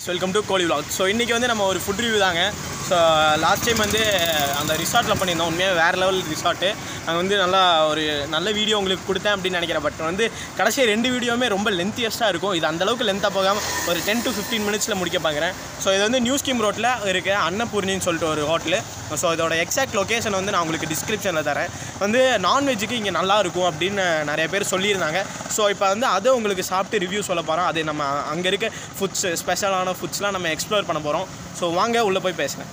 Welcome to கோலி vlog so இன்றைக்கி வந்து நம்ம ஒரு ஃபுட் ரிவ்யூ தாங்க ஸோ லாஸ்ட் டைம் வந்து அந்த ரிசார்ட்டில் பண்ணியிருந்தோம் உண்மையாக வேறு லெவல் ரிசார்ட்டு அங்கே வந்து நல்லா ஒரு நல்ல வீடியோ உங்களுக்கு கொடுத்தேன் அப்படின்னு நினைக்கிறேன் பட் வந்து கடைசி ரெண்டு வீடியோவுமே ரொம்ப லென்த்தியஸ்ட்டாக இருக்கும் இது அந்தளவுக்கு லென்த்தாக போகாமல் ஒரு டென் டு ஃபிஃப்டீன் மினிட்ஸில் முடிக்க பார்க்குறேன் ஸோ இது வந்து நியூ ஸ்கீம் ரோட்டில் இருக்க அன்னபூர்ணின்னு சொல்லிட்டு ஒரு ஹோட்டலு ஸோ இதோட எக்ஸாக்ட் லொக்கேஷன் வந்து நான் உங்களுக்கு டிஸ்கிரிப்ஷனில் தரேன் வந்து நான்வெஜ்ஜுக்கு இங்கே நல்லா இருக்கும் அப்படின்னு நிறைய பேர் சொல்லியிருந்தாங்க ஸோ இப்போ வந்து அதை உங்களுக்கு சாப்பிட்டு ரிவ்யூ சொல்ல போகிறோம் அது நம்ம அங்கே இருக்க ஃபுட்ஸ் ஸ்பெஷலான ஃபுட்ஸ்லாம் நம்ம எக்ஸ்ப்ளோர் பண்ண போகிறோம் ஸோ வாங்க உள்ளே போய் பேசுகிறேன்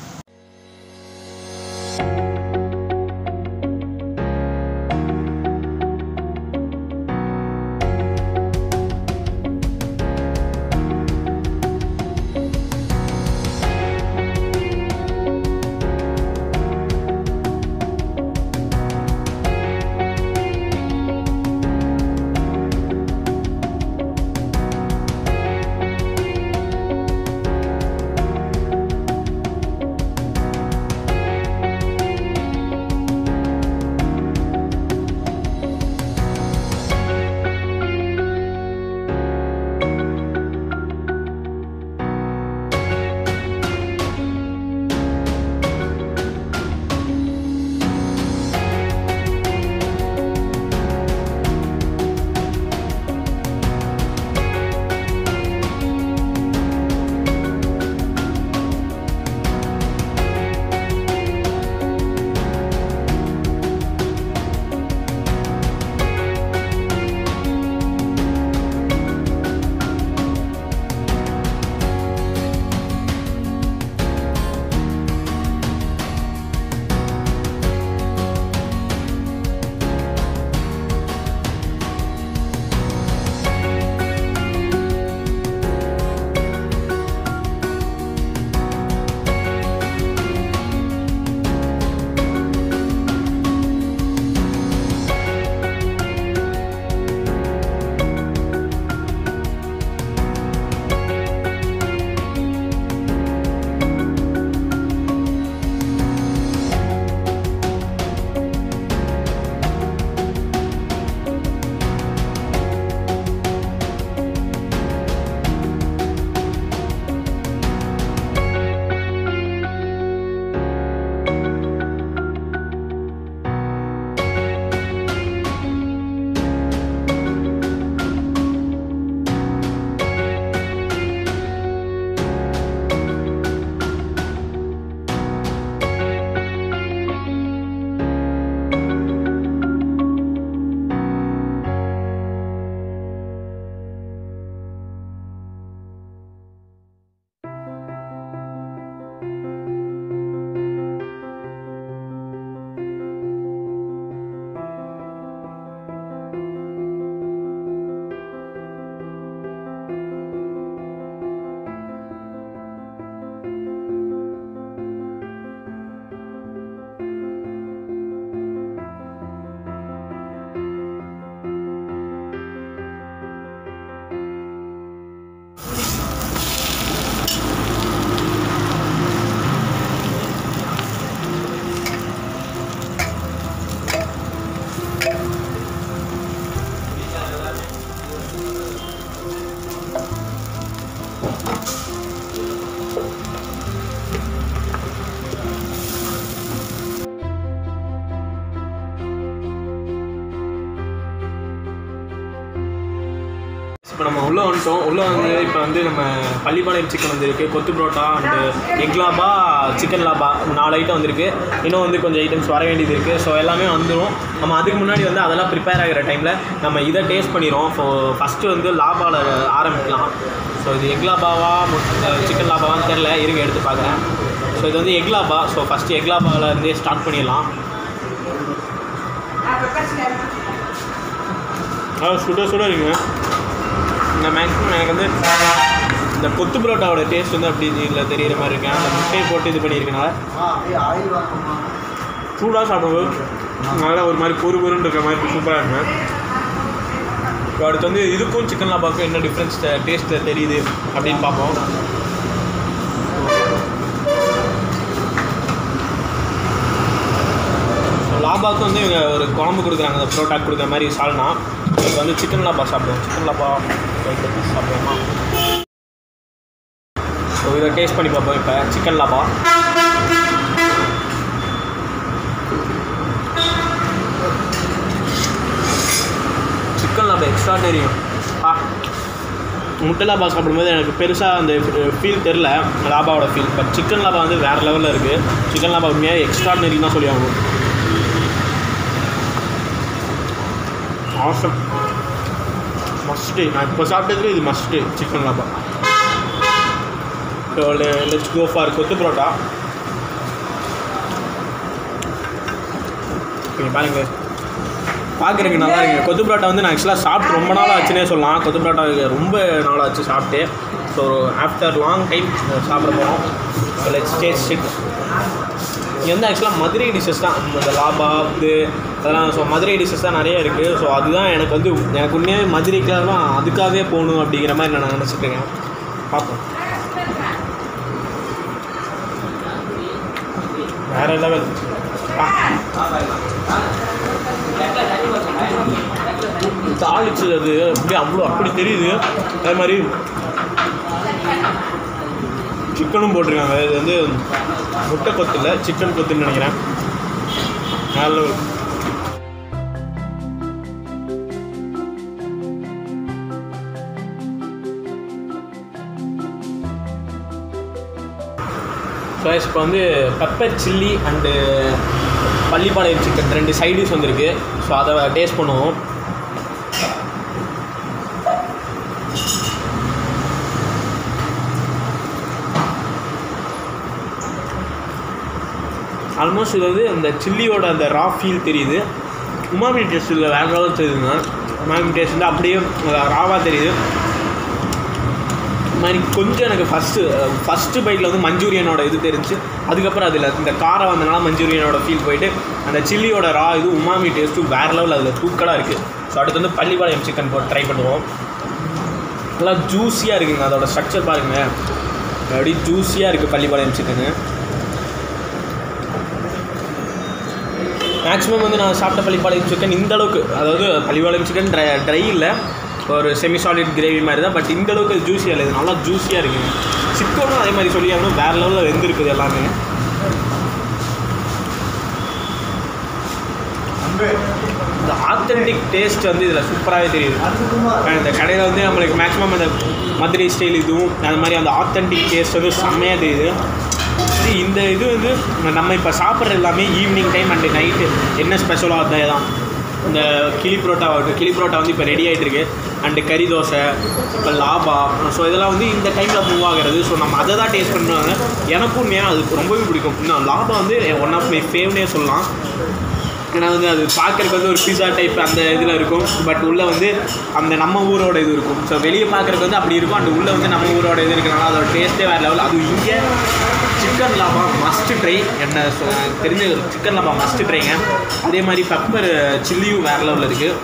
இப்போ நம்ம உள்ளே வந்துட்டோம் உள்ளே வந்து இப்போ வந்து நம்ம பள்ளிப்பாளையம் சிக்கன் வந்திருக்கு கொத்து புரோட்டா அண்டு எக் லாபா சிக்கன் லாபா நாலு ஐட்டம் வந்திருக்கு இன்னும் வந்து கொஞ்சம் ஐட்டம்ஸ் வர வேண்டியது இருக்குது ஸோ எல்லாமே வந்துடும் நம்ம அதுக்கு முன்னாடி வந்து அதெல்லாம் ப்ரிப்பேர் ஆகிற டைமில் நம்ம இதை டேஸ்ட் பண்ணிடுவோம் ஸோ ஃபஸ்ட்டு வந்து லாபாவில் ஆரம்பிக்கலாம் ஸோ இது எக் லாபாவா சிக்கன் லாபாவான்னு தெரில இருங்க எடுத்து பார்க்குறேன் ஸோ இது வந்து எக் லாபா ஸோ ஃபஸ்ட்டு எக் லாபாவில் இருந்தே ஸ்டார்ட் பண்ணிடலாம் ஆ சுட சுட இருக்குங்க இந்த மேக்ஸிமம் எனக்கு வந்து இந்த கொத்து புரோட்டாவோட டேஸ்ட் வந்து அப்படி இதில் தெரியிற மாதிரி இருக்கு அந்த முட்டையை போட்டு இது பண்ணியிருக்கனால சூடாக சாப்பிடும்போது நல்லா ஒரு மாதிரி பொறு பொருன்னு இருக்கிற மாதிரி சூப்பராக இருக்கு இப்போ அடுத்து வந்து இதுக்கும் சிக்கன் லாபாக்கும் என்ன டிஃப்ரென்ஸ் டேஸ்ட் தெரியுது அப்படின்னு பார்ப்போம் லாபாக்கு வந்து இவங்க ஒரு குழம்பு கொடுக்குறாங்க அந்த புரோட்டா கொடுக்குற மாதிரி சால்னா இப்போ வந்து சிக்கன் லாபா சாப்பிடுவோம் சிக்கன் லாபா சாப்பிடுவோமா இதை டேஸ்ட் பண்ணி பார்ப்போம் இப்போ சிக்கன் லாபா சிக்கன் லாபா எக்ஸ்ட்ராடரியும் ஆ முட்டை லாபா சாப்பிடும்போது எனக்கு பெருசாக அந்த ஃபீல் தெரில லாபாவோட ஃபீல் பட் சிக்கன் லாபா வந்து வேறு லெவலில் இருக்குது சிக்கன் லாபா உண்மையாக எக்ஸ்ட்ராடனரி தான் சொல்லி ஆகணும் ஆசம் மஸ்ட்டு நான் இப்போ சாப்பிட்டதுல இது மஸ்ட்டு சிக்கன் லாபா so let's go for kothu parotta okay பாருங்க பார்க்குறதுக்கு நல்லா இருக்குங்க கொத்து பரோட்டா வந்து நான் ஆக்சுவலாக சாப்பிட்டு ரொம்ப நாள் ஆச்சுன்னே சொல்லலாம் கொத்து பரோட்டா ரொம்ப நாள் ஆச்சு சாப்பிட்டு ஸோ ஆஃப்டர் லாங் டைம் சாப்பிட போகிறோம் ஸோ லெட்ஸ் டேஸ்ட் இட் இங்கே வந்து ஆக்சுவலாக மதுரை டிஷ்ஷஸ் தான் இந்த லாபா இது அதெல்லாம் ஸோ மதுரை டிஷ்ஷஸ் தான் நிறைய இருக்குது ஸோ அதுதான் எனக்கு வந்து எனக்கு உண்மையாகவே மதுரைக்கெல்லாம் அதுக்காகவே போகணும் அப்படிங்கிற மாதிரி நான் நினச்சிட்டு இருக்கேன் பார்ப்போம் வேற லெவல் தாளிச்சது அது அப்படியே அவ்வளோ அப்படி தெரியுது அதே மாதிரி சிக்கனும் போட்டிருக்காங்க இது வந்து முட்டை கொத்து இல்லை சிக்கன் கொத்துன்னு நினைக்கிறேன் வேற level. ஸோ இப்போ வந்து pepper chilli and Pallipalayam chicken ரெண்டு சைடிஷ் வந்திருக்கு ஸோ அதை டேஸ்ட் பண்ணுவோம் ஆல்மோஸ்ட் இது வந்து அந்த சில்லியோட அந்த ரா ஃபீல் தெரியுது உமாமி டேஸ்ட் இல்லை வேறு லெவல் தெரியுதுங்க உமாமி டேஸ்ட் வந்து அப்படியே ராவாக தெரியுது மாதிரி கொஞ்சம் எனக்கு ஃபஸ்ட்டு ஃபஸ்ட்டு பைட்டில் வந்து மஞ்சூரியனோட இது தெரிஞ்சு அதுக்கப்புறம் அதில் இந்த காரம் வந்தனால மஞ்சூரியனோட ஃபீல் போயிட்டு அந்த சில்லியோட ரா இது உமாமி டேஸ்ட்டும் வேறு லெவல் அதில் தூக்கலாக இருக்குது ஸோ அடுத்து வந்து பள்ளிப்பாளையம் சிக்கன் போட்டு ட்ரை பண்ணுவோம் நல்லா ஜூஸியாக இருக்குங்க அதோட ஸ்ட்ரக்சர் பாருங்க அப்படியே ஜூஸியாக இருக்குது பள்ளிப்பாளையம் சிக்கனு மேக்ஸிமம் வந்து நான் சாப்பிட்ட பள்ளிப்பாளையம் சிக்கன் இந்த அளவுக்கு அதாவது பள்ளிப்பாளையம் சிக்கன் ட்ரை ட்ரை இல்லை ஒரு செமி சாலிட் கிரேவி மாதிரி தான் பட் இந்த அளவுக்கு ஜூஸியாக இல்லை இது நல்லா ஜூஸியாக இருக்குங்க சிக்கனும் அதே மாதிரி சொல்லி ஆகணும் வேறு லெவலில் வெந்திருக்குது எல்லாமே இந்த ஆத்தென்டிக் டேஸ்ட் வந்து இதில் சூப்பராகவே தெரியுது இந்த கடையில் வந்து நம்மளுக்கு மேக்ஸிமம் அந்த மதுரை ஸ்டைல் இதுவும் அது மாதிரி அந்த ஆத்தென்டிக் டேஸ்ட் வந்து செம்மையாக தெரியுது சரி இந்த இது வந்து நம்ம இப்போ சாப்பிட்றது எல்லாமே ஈவினிங் டைம் அண்டு நைட்டு என்ன ஸ்பெஷலோ அதே தான் இந்த கிளி புரோட்டா ஆகட்டும் கிளி புரோட்டா வந்து இப்போ ரெடி ஆகிட்டு இருக்கு அண்டு கறி தோசை இப்போ லாபா ஸோ இதெல்லாம் வந்து இந்த டைமில் மூவ் ஆகிறது ஸோ நம்ம அதை தான் டேஸ்ட் பண்ணுவாங்க எனக்கும் உண்மையாக அது ரொம்பவே பிடிக்கும் இன்னும் லாபா வந்து ஒன் ஆஃப் மை ஃபேவ்னே சொல்லலாம் ஏன்னா வந்து அது பார்க்குறதுக்கு வந்து ஒரு பீஸா டைப் அந்த இதில் இருக்கும் பட் உள்ளே வந்து அந்த நம்ம ஊரோட இது இருக்கும் ஸோ வெளியே பார்க்குறதுக்கு வந்து அப்படி இருக்கும் அண்ட் உள்ளே வந்து நம்ம ஊரோட இது இருக்கனால அதோட டேஸ்ட்டே வேறு லெவல் அது இங்கே சிக்கன் லாபா மஸ்ட் ட்ரை என்ன சொ தெரிஞ்ச சிக்கன் லாபா மஸ்ட் ட்ரைங்க அதே மாதிரி பெப்பர் சில்லியும் வேறு லெவலில் இருக்குது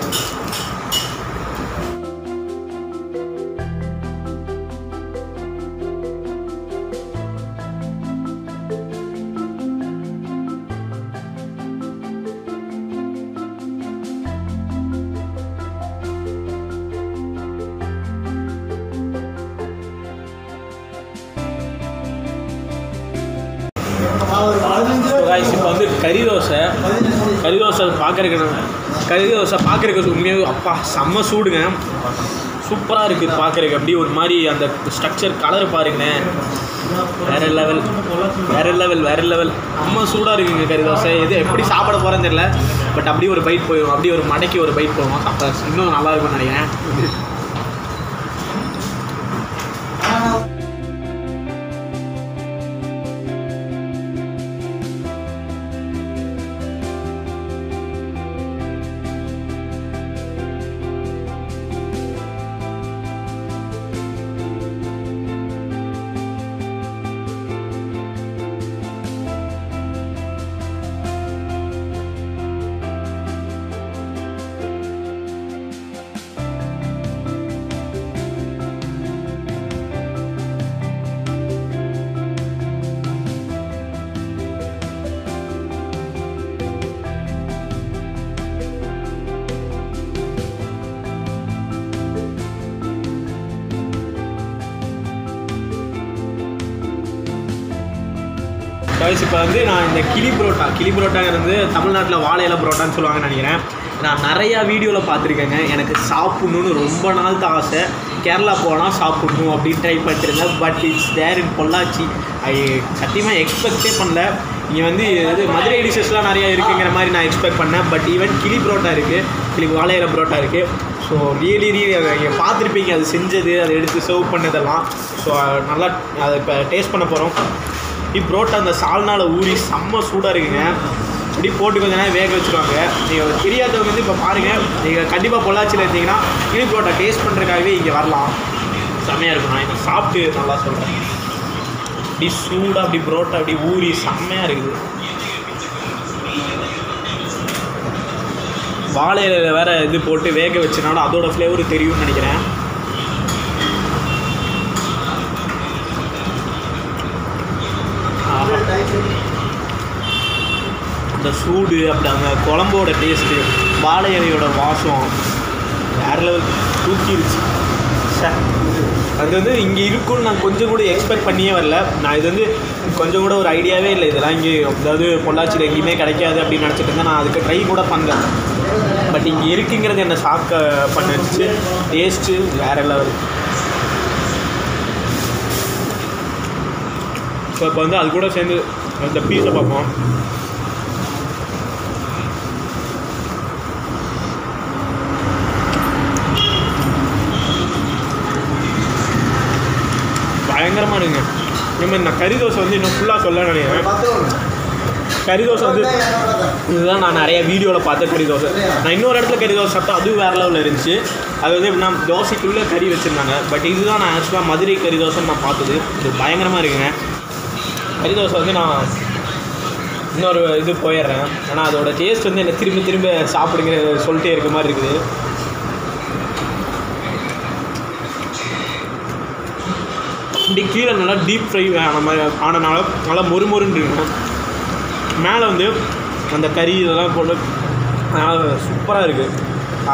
காய்ஸ் இப்போ வந்து கறி தோசை கறி தோசை பார்க்குறதுக்கு கறி தோசை பார்க்குறதுக்கு உண்மையாகவே அப்பா செம்ம சூடுங்க சூப்பராக இருக்குது பார்க்குறதுக்கு அப்படியே ஒரு மாதிரி அந்த ஸ்ட்ரக்சர் கலர் பாருங்கண்ணே வேற லெவல் வேற லெவல் வேற லெவல் அம்மா சூடாக இருக்குங்க கறி தோசை எது எப்படி சாப்பிட போகிறேன்னு தெரியல பட் அப்படியே ஒரு பைட் போயிடும் அப்படியே ஒரு மடக்கி ஒரு பைட் போடுவோம் அப்போ இன்னும் நல்லா இருக்கும்னு நினைக்கிறேன் guys, இப்போ வந்து நான் இந்த கிளி புரோட்டா கிளி புரோட்டாங்கிறது வந்து தமிழ்நாட்டில் வாழை இலை புரோட்டான்னு சொல்லுவாங்கன்னு நினைக்கிறேன் நான் நிறையா வீடியோவில் பார்த்துருக்கேங்க எனக்கு சாப்பிட்ணுன்னு ரொம்ப நாள் தான் ஆசை கேரளா போனால் சாப்பிட்ணும் அப்படின்னு ட்ரை பண்ணிட்டுருந்தேன் but it's there in Pollachi I சத்தியமாக எக்ஸ்பெக்டே பண்ணல இங்கே வந்து இது மதுரை டிஷஸ்லாம் நிறையா இருக்குங்கிற மாதிரி நான் எக்ஸ்பெக்ட் பண்ணேன் பட் ஈவன் கிளி புரோட்டா இருக்குது கிளி வாழை இலை புரோட்டா இருக்குது ஸோ ரியலி ரியலி அதை நீங்கள் பார்த்துருப்பீங்க அது செஞ்சது அதை எடுத்து சர்வ் பண்ணதெல்லாம் ஸோ நல்லா அதை இப்போ டேஸ்ட் பண்ண போகிறோம் இப்படி புரோட்டா அந்த சால்னால ஊறி செம்ம சூடாக இருக்குங்க இப்படி போட்டு கொஞ்ச நேரம் வேக வச்சுருவாங்க நீங்கள் தெரியாதவங்க வந்து இப்போ பாருங்கள் நீங்கள் கண்டிப்பாக பொள்ளாச்சியில் இருந்தீங்கன்னா கிளி புரோட்டா டேஸ்ட் பண்ணுறதுக்காகவே இங்கே வரலாம் செம்மையாக இருக்கும் நான் இப்போ சாப்பிட்டு நல்லா சொல்கிறேன் அப்படி சூடாக அப்படி புரோட்டா அப்படி ஊறி செம்மையாக இருக்குது வாழை இலையில வேற இது போட்டு வேக வச்சனால அதோட ஃப்ளேவர் தெரியும்னு நினைக்கிறேன் ஆஹா. அந்த சூடு அப்படி அந்த குழம்போட டேஸ்ட்டு வாழை இலையோட வாசம் வேற லெவல் தூக்கிருச்சு ச்சே. அது வந்து இங்கே இருக்கும்னு நான் கொஞ்சம் கூட எக்ஸ்பெக்ட் பண்ணியே வரல நான் இது வந்து கொஞ்சம் கூட ஒரு ஐடியாவே இல்லை இதெல்லாம் இங்கே அதாவது பொள்ளாச்சியில் எங்கேயுமே கிடைக்காது அப்படின்னு நினச்சிட்டு இருந்தேன் நான் அதுக்கு ட்ரை கூட பண்ணல பட் இங்கே இருக்குங்கிறது என்னை ஷாக்க பண்ண வச்சு டேஸ்ட்டு வேற லெவல் ஸோ இப்போ வந்து அது கூட சேர்ந்து அந்த பீஸை பார்ப்போம் பயங்கரமாக இருக்குங்க நம்ம இந்த கறி தோசை வந்து இன்னும் ஃபுல்லாக சொல்ல நினைக்கிறேன் கறி தோசை வந்து இதுதான் நான் நிறைய வீடியோவில் பார்த்த கறி தோசை நான் இன்னொரு இடத்துல கறி தோசை சாப்பிட்டா அதுவும் வேறு லெவலில் இருந்துச்சு அது வந்து எப்படின்னா தோசைக்குள்ளே கறி வச்சுருந்தாங்க பட் இதுதான் நான் ஆக்சுவலாக மதுரை கறி தோசைன்னு நான் பார்த்தது இது பயங்கரமாக இருக்குங்க கறி தோசை வந்து நான் இன்னொரு இது போயிடுறேன் ஆனால் அதோட டேஸ்ட் வந்து என்னை திரும்ப திரும்ப சாப்பிடுங்கிற சொல்லிட்டே இருக்க மாதிரி இருக்குது இப்படி கீழே நல்லா டீப் ஃப்ரை ஆன மாதிரி ஆனனால நல்லா மொறுமொறுன்னு இருக்கும் மேலே வந்து அந்த கறி இதெல்லாம் போட்டு சூப்பராக இருக்குது ஆ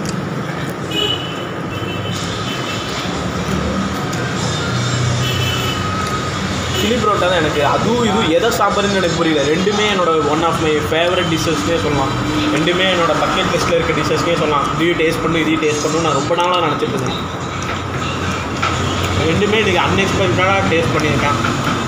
சில்லி பரோட்டா தான் எனக்கு அதுவும் இதுவும் எதை சாப்பிட்றதுன்னு எனக்கு புரியல ரெண்டுமே என்னோட ஒன் ஆஃப் மை ஃபேவரட் டிஷ்ஷஸ்னே சொல்லலாம் ரெண்டுமே என்னோட பக்கெட் லிஸ்ட்டில் இருக்க டிஷ்ஷஸ்னே சொல்லலாம் இதையும் டேஸ்ட் பண்ணணும் இதையும் டேஸ்ட் பண்ணணும் நான் ரொம்ப நாளாக நினச்சிட்டு இருந்தேன் ரெண்டுமே இன்றைக்கி அன்எக்ஸ்பெக்டடாக டேஸ்ட் பண்ணியிருக்கேன்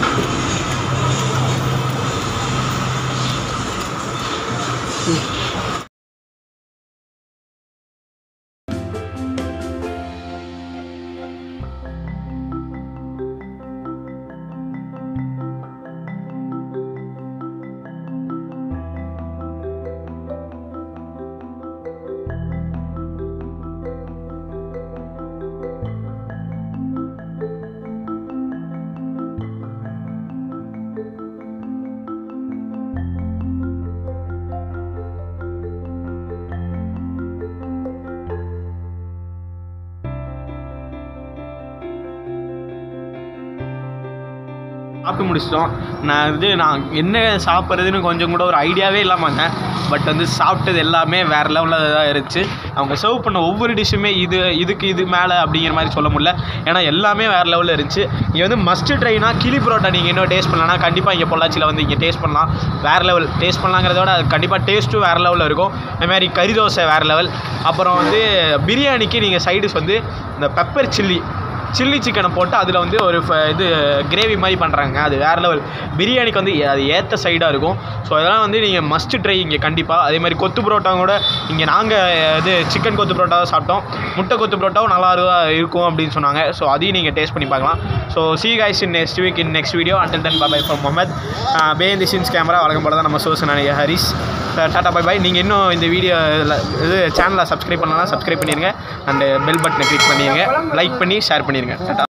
சாப்பிட்டு முடிச்சிட்டோம் நான் இது நான் என்ன சாப்பிட்றதுன்னு கொஞ்சம் கூட ஒரு ஐடியாவே இல்லாமல் இருந்தேன் பட் வந்து சாப்பிட்டது எல்லாமே வேறு லெவலில் தான் இருந்துச்சு அவங்க சர்வ் பண்ண ஒவ்வொரு டிஷ்ஷுமே இது இதுக்கு இது மேலே அப்படிங்கிற மாதிரி சொல்ல முடியல ஏன்னா எல்லாமே வேறு லெவலில் இருந்துச்சு இங்கே வந்து மஸ்ட் ட்ரைனா கிளி பரோட்டா நீங்கள் இன்னும் டேஸ்ட் பண்ணலன்னா கண்டிப்பாக இங்கே பொள்ளாச்சியில் வந்து இங்கே டேஸ்ட் பண்ணலாம் வேறு லெவல் டேஸ்ட் பண்ணலாங்கிறத விட கண்டிப்பாக டேஸ்ட்டும் வேறு லெவலில் இருக்கும் அது மாதிரி கறி தோசை வேறு லெவல் அப்புறம் வந்து பிரியாணிக்கு நீங்கள் சைடிஸ் வந்து இந்த பெப்பர் சில்லி சில்லி சிக்கனை போட்டு அதில் வந்து ஒரு ஃப- இது கிரேவி மாதிரி பண்ணுறாங்க அது வேறு லெவல் பிரியாணிக்கு வந்து அது ஏற்ற சைடாக இருக்கும் ஸோ அதெல்லாம் வந்து நீங்கள் மஸ்ட் ட்ரை இங்கே கண்டிப்பாக அதே மாதிரி கொத்து புரோட்டா கூட இங்கே நாங்கள் இது சிக்கன் கொத்து புரோட்டா தான் சாப்பிட்டோம் முட்டை கொத்து புரோட்டாவும் நல்லா இரு- இருக்கும் அப்படின்னு சொன்னாங்க ஸோ அதையும் நீங்கள் டேஸ்ட் பண்ணி பார்க்கலாம் so see guys in next week in next video until then bye from Mohammed பே தி சின்ஸ் கேமரா வழக்கம் போல தான் நம்ம சோசன் ஹரிஸ் டாட்டா பை பாய் நீங்கள் இன்னும் இந்த வீடியோ இது சேனலை சப்ஸ்கிரைப் பண்ணலாம் சப்ஸ்கிரைப் பண்ணிடுங்க அண்டு பெல் பட்டனை கிளிக் பண்ணிடுங்க லைக் பண்ணி ஷேர் பண்ணிடுங்க டாட்டா